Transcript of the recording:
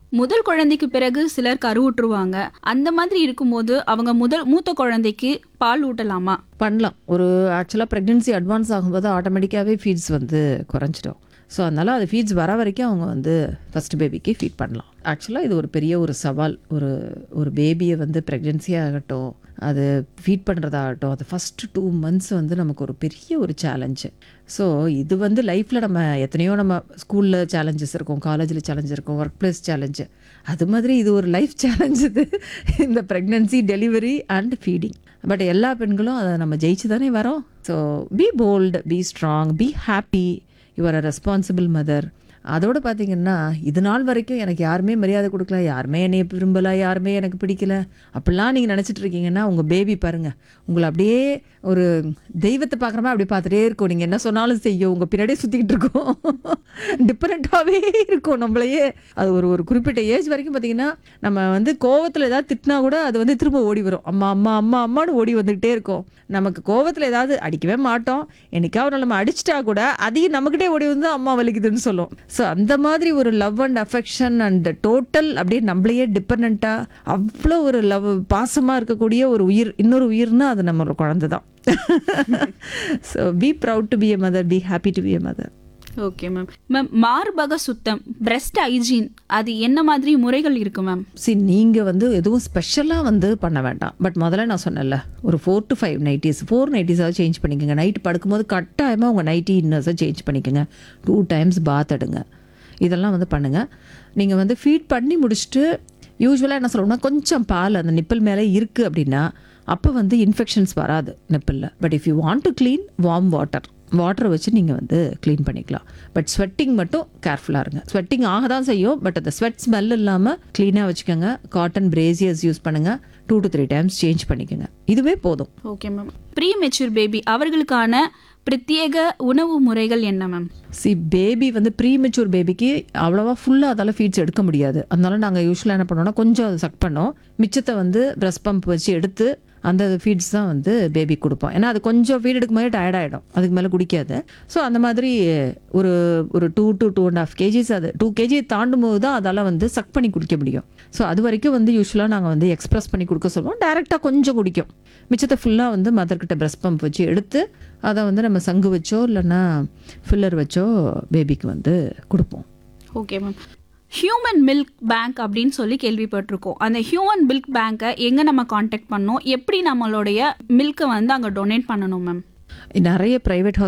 முதல் குழந்தைக்கு பிறகு சிலர் கருவுற்றுவாங்க அந்த மாதிரி இருக்கும்போது அவங்க முதல் மூத்த குழந்தைக்கு பால் ஊட்டலாமா பண்ணலாம் ஒரு ஆக்சுவலாக ப்ரெக்னென்சி அட்வான்ஸ் ஆகும்போது ஆட்டோமேட்டிக்காகவே ஃபீட்ஸ் வந்து குறைஞ்சிடும் ஸோ அதனால் அது ஃபீட்ஸ் வர வரைக்கும் அவங்க வந்து ஃபஸ்ட் பேபிக்கு ஃபீட் பண்ணலாம் ஆக்சுவலாக இது ஒரு பெரிய ஒரு சவால் ஒரு ஒரு பேபியை வந்து ப்ரெக்னென்சி ஆகட்டும் அது ஃபீட் பண்ணுறதாகட்டும் அது ஃபஸ்ட்டு டூ மந்த்ஸ் வந்து நமக்கு ஒரு பெரிய ஒரு சேலஞ்சு ஸோ இது வந்து லைஃப்பில் நம்ம எத்தனையோ நம்ம ஸ்கூலில் சேலஞ்சஸ் இருக்கும் காலேஜில் சேலஞ்ச் இருக்கும் ஒர்க் பிளேஸ் சேலஞ்சு அது மாதிரி இது ஒரு லைஃப் சேலஞ்ச் இது இந்த pregnancy delivery and feeding but எல்லா பெண்களும் அதை நம்ம ஜெயிச்சு தானே வரோம் so be bold be strong be happy your uh responsible mother அதோட பார்த்தீங்கன்னா இது நாள் வரைக்கும் எனக்கு யாருமே மரியாதை கொடுக்கல யாருமே என்னை விரும்பல யாருமே எனக்கு பிடிக்கல அப்படிலாம் நீங்கள் நினச்சிட்டு இருக்கீங்கன்னா உங்கள் பேபி பாருங்கள் உங்களை அப்படியே ஒரு தெய்வத்தை பார்க்குற மாதிரி அப்படியே பார்த்துட்டே இருக்கும் நீங்கள் என்ன சொன்னாலும் செய்யும் உங்கள் பின்னாடியே சுற்றிக்கிட்டு இருக்கோம் டிஃப்ரெண்ட்டாகவே இருக்கும் நம்மளையே அது ஒரு ஒரு குறிப்பிட்ட ஏஜ் வரைக்கும் பார்த்தீங்கன்னா நம்ம வந்து கோவத்தில் ஏதாவது திட்டினா கூட அது வந்து திரும்ப ஓடி வரும் அம்மா அம்மா அம்மா அம்மான்னு ஓடி வந்துக்கிட்டே இருக்கும் நமக்கு கோவத்தில் ஏதாவது அடிக்கவே மாட்டோம் என்னைக்காவது நம்ம அடிச்சிட்டா கூட அதையும் நம்மக்கிட்டே ஓடி வந்து அம்மா வலிக்குதுன்னு சொல்லும் ஸோ அந்த மாதிரி ஒரு love and affection and total அப்படியே நம்மளையே டிபெண்ட்டாக அவ்வளோ ஒரு லவ் பாசமாக இருக்கக்கூடிய ஒரு உயிர் இன்னொரு உயிர்னா அது நம்ம குழந்தை தான் so be proud to be a mother be happy to be a mother okay ma'am ma'am மார்பக சுத்தம் பிரஸ்ட் ஹைஜீன் அது என்ன மாதிரி முறைகள் இருக்கு மேம் சி நீங்கள் வந்து எதுவும் ஸ்பெஷலாக வந்து பண்ண வேண்டாம் பட் முதல்ல நான் சொன்னேன்ல ஒரு four to five nighties four நைட்டிஸாவது சேஞ்ச் பண்ணிக்கோங்க நைட்டு படுக்கும்போது கட்டாயமாக உங்கள் நைட்டி இன்னர்ஸை சேஞ்ச் பண்ணிக்கோங்க டூ டைம்ஸ் பாத் எடுங்க இதெல்லாம் வந்து பண்ணுங்கள் நீங்கள் வந்து ஃபீட் பண்ணி முடிச்சுட்டு யூஸ்வலாக என்ன சொல்லணும்னா கொஞ்சம் பால் அந்த நிப்பிள் மேலே இருக்குது அப்படின்னா அப்போ வந்து இன்ஃபெக்ஷன்ஸ் வராது நிப்பிளில் but if you want to clean warm water வாட்டரை வச்சு நீங்கள் வந்து க்ளீன் பண்ணிக்கலாம் பட் ஸ்வெட்டிங் மட்டும் கேர்ஃபுல்லாக இருங்க ஸ்வெட்டிங் ஆக தான் செய்யும் பட் அந்த ஸ்வெட் ஸ்மெல் இல்லாமல் க்ளீனாக வச்சுக்கோங்க காட்டன் பிரேசியர்ஸ் யூஸ் பண்ணுங்கள் two to three times change பண்ணிக்கோங்க இதுவே போதும் okay ma'am premature baby அவர்களுக்கான பிரத்யேக உணவு முறைகள் என்ன மேம் சி பேபி வந்து ப்ரீ மெச்சூர் பேபிக்கு அவ்வளோவா ஃபுல்லாக அதால் ஃபீட்ஸ் எடுக்க முடியாது அதனால நாங்கள் யூஸ்வலாக என்ன பண்ணோம்னா கொஞ்சம் அதை சக் பண்ணோம் மிச்சத்தை வந்து பிரஸ் பம்ப் வச்சு எடுத்து அந்த ஃபீட்ஸ் தான் வந்து பேபி கொடுப்போம் ஏன்னா அது கொஞ்சம் ஃபீட் எடுக்கும் போது டயர்ட் ஆகிடும் அதுக்கு மேலே குடிக்காது ஸோ அந்த மாதிரி ஒரு ஒரு two to two and half KGs அது டூ கேஜி தாண்டும் போது தான் அதால் வந்து சக் பண்ணி குடிக்க முடியும் ஸோ அது வரைக்கும் வந்து யூஸ்வலாக நாங்கள் வந்து எக்ஸ்பிரஸ் பண்ணி கொடுக்க சொல்லுவோம் டைரெக்டாக கொஞ்சம் குடிக்கும் மிச்சத்தை ஃபுல்லாக வந்து மதர்கிட்ட பிரஸ் பம்ப் வச்சு எடுத்து அதை வந்து நம்ம சங்கு வச்சோ இல்லைன்னா ஃபில்லர் வச்சோ பேபிக்கு வந்து கொடுப்போம் okay ma'am human milk bank அப்படின்னு சொல்லி கேள்விப்பட்டிருக்கோம் அந்த ஹியூமன் மில்க் பேங்க்கை எங்கே நம்ம காண்டாக்ட் பண்ணோம் எப்படி நம்மளுடைய மில்க்கை வந்து அங்கே டொனேட் பண்ணணும் மேம் நிறைய ப்ரைவேட்